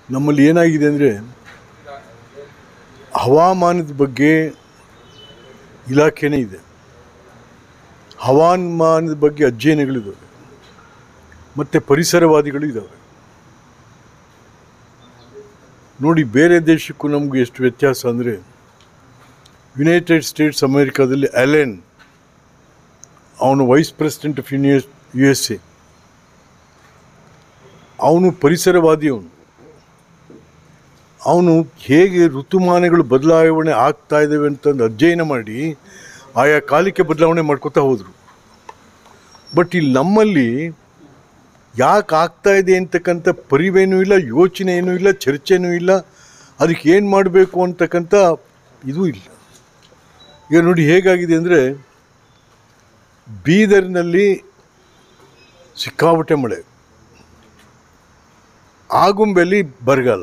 ನಮ್ಮಲ್ಲಿ ಏನಾಗಿದೆ ಅಂದರೆ ಹವಾಮಾನದ ಬಗ್ಗೆ ಇಲಾಖೆನೇ ಇದೆ ಹವಾಮಾನದ ಬಗ್ಗೆ ಅಧ್ಯಯನಗಳಿದ್ದಾವೆ ಮತ್ತು ಪರಿಸರವಾದಿಗಳು ಇದ್ದಾವೆ ನೋಡಿ ಬೇರೆ ದೇಶಕ್ಕೂ ನಮಗೂ ಎಷ್ಟು ವ್ಯತ್ಯಾಸ ಅಂದರೆ ಯುನೈಟೆಡ್ ಸ್ಟೇಟ್ಸ್ ಅಮೇರಿಕಾದಲ್ಲಿ ಅಲೆನ್ ಅವನು ವೈಸ್ ಪ್ರೆಸಿಡೆಂಟ್ ಆಫ್ ಯುನಿಯಸ್ ಯು ಎಸ್ ಎ ಅವನು ಪರಿಸರವಾದಿ ಅವನು ಅವನು ಹೇಗೆ ಋತುಮಾನಗಳು ಬದಲಾವಣೆ ಆಗ್ತಾ ಇದ್ದಾವೆ ಅಂತಂದು ಅಧ್ಯಯನ ಮಾಡಿ ಆಯಾ ಕಾಲಕ್ಕೆ ಬದಲಾವಣೆ ಮಾಡ್ಕೋತಾ ಹೋದರು ಬಟ್ ಇಲ್ಲಿ ನಮ್ಮಲ್ಲಿ ಯಾಕೆ ಆಗ್ತಾ ಇದೆ ಅಂತಕ್ಕಂಥ ಪರಿವೇನೂ ಇಲ್ಲ ಯೋಚನೆ ಏನೂ ಇಲ್ಲ ಚರ್ಚೆನೂ ಇಲ್ಲ ಅದಕ್ಕೆ ಏನು ಮಾಡಬೇಕು ಅಂತಕ್ಕಂಥ ಇದೂ ಇಲ್ಲ ಈಗ ನೋಡಿ ಹೇಗಾಗಿದೆ ಅಂದರೆ ಬೀದರ್ನಲ್ಲಿ ಸಿಕ್ಕಾಪಟ್ಟೆ ಮಳೆ ಆಗುಂಬೆಯಲ್ಲಿ ಬರಗಾಲ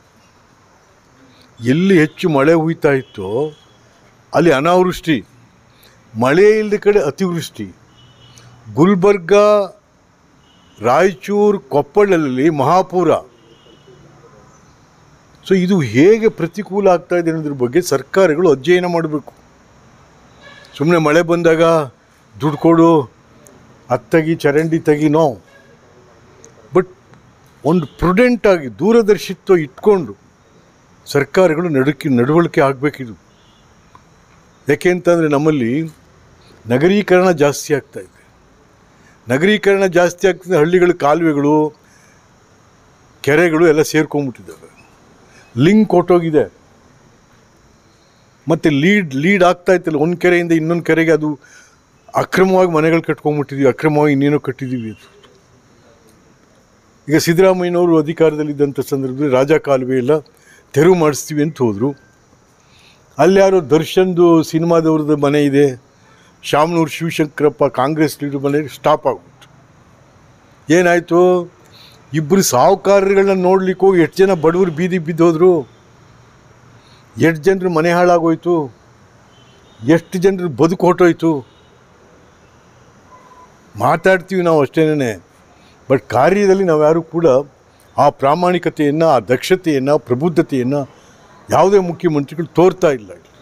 ಎಲ್ಲಿ ಹೆಚ್ಚು ಮಳೆ ಹುಯ್ತಾ ಇತ್ತೋ ಅಲ್ಲಿ ಅನಾವೃಷ್ಟಿ ಮಳೆ ಇಲ್ಲದ ಕಡೆ ಅತಿವೃಷ್ಟಿ ಗುಲ್ಬರ್ಗ ರಾಯಚೂರು ಕೊಪ್ಪಳದಲ್ಲಿ ಮಹಾಪೂರ ಸೊ ಇದು ಹೇಗೆ ಪ್ರತಿಕೂಲ ಆಗ್ತಾ ಇದೆ ಅನ್ನೋದ್ರ ಬಗ್ಗೆ ಸರ್ಕಾರಗಳು ಅಧ್ಯಯನ ಮಾಡಬೇಕು ಸುಮ್ಮನೆ ಮಳೆ ಬಂದಾಗ ದುಡ್ಡು ಕೊಡು ಅದು ತೆಗಿ ಚರಂಡಿ ತೆಗಿ ನೋ ಬಟ್ ಒಂದು ಪ್ರುಡೆಂಟಾಗಿ ದೂರದರ್ಶಿತ್ವ ಇಟ್ಕೊಂಡು ಸರ್ಕಾರಗಳು ನಡುಕಿ ನಡವಳಿಕೆ ಆಗಬೇಕಿದು ಯಾಕೆ ಅಂತಂದರೆ ನಮ್ಮಲ್ಲಿ ನಗರೀಕರಣ ಜಾಸ್ತಿ ಆಗ್ತಾ ಇದೆ ನಗರೀಕರಣ ಜಾಸ್ತಿ ಆಗ್ತದೆ ಹಳ್ಳಿಗಳ ಕಾಲುವೆಗಳು ಕೆರೆಗಳು ಎಲ್ಲ ಸೇರ್ಕೊಂಡ್ಬಿಟ್ಟಿದ್ದಾವೆ ಲಿಂಕ್ ಕೊಟ್ಟೋಗಿದೆ ಮತ್ತು ಲೀಡ್ ಲೀಡ್ ಆಗ್ತಾ ಇತ್ತಲ್ಲ ಒಂದು ಕೆರೆಯಿಂದ ಇನ್ನೊಂದು ಕೆರೆಗೆ ಅದು ಅಕ್ರಮವಾಗಿ ಮನೆಗಳು ಕಟ್ಕೊಂಡ್ಬಿಟ್ಟಿದ್ವಿ ಅಕ್ರಮವಾಗಿ ಇನ್ನೇನೋ ಕಟ್ಟಿದ್ದೀವಿ ಅದು ಈಗ ಸಿದ್ದರಾಮಯ್ಯನವರು ಅಧಿಕಾರದಲ್ಲಿದ್ದಂಥ ಸಂದರ್ಭದಲ್ಲಿ ರಾಜ ಕಾಲುವೆ ಎಲ್ಲ ತೆರವು ಮಾಡಿಸ್ತೀವಿ ಅಂತ ಹೋದರು ಅಲ್ಲಿ ಯಾರೋ ದರ್ಶನ್ದು ಸಿನಿಮಾದವ್ರದ್ದು ಮನೆ ಇದೆ ಶಾಮನೂರು ಶಿವಶಂಕರಪ್ಪ ಕಾಂಗ್ರೆಸ್ ಲೀಡರ್ ಮನೆ ಸ್ಟಾಪ್ ಆಗ್ಬಿಟ್ಟು ಏನಾಯಿತು ಇಬ್ಬರು ಸಾಹುಕಾರರುಗಳನ್ನ ನೋಡ್ಲಿಕ್ಕೆ ಹೋಗಿ ಎಷ್ಟು ಜನ ಬಡವರು ಬೀದಿ ಬಿದ್ದೋದ್ರು ಎಷ್ಟು ಜನರು ಮನೆ ಹಾಳಾಗೋಯ್ತು ಎಷ್ಟು ಜನರು ಬದುಕು ಹೊಟ್ಟೋಯ್ತು ಮಾತಾಡ್ತೀವಿ ನಾವು ಅಷ್ಟೇನೆ ಬಟ್ ಕಾರ್ಯದಲ್ಲಿ ನಾವು ಯಾರೂ ಕೂಡ ಆ ಪ್ರಾಮಾಣಿಕತೆಯನ್ನು ಆ ದಕ್ಷತೆಯನ್ನು ಪ್ರಬುದ್ಧತೆಯನ್ನು ಯಾವುದೇ ಮುಖ್ಯಮಂತ್ರಿಗಳು ತೋರ್ತಾ ಇಲ್ಲ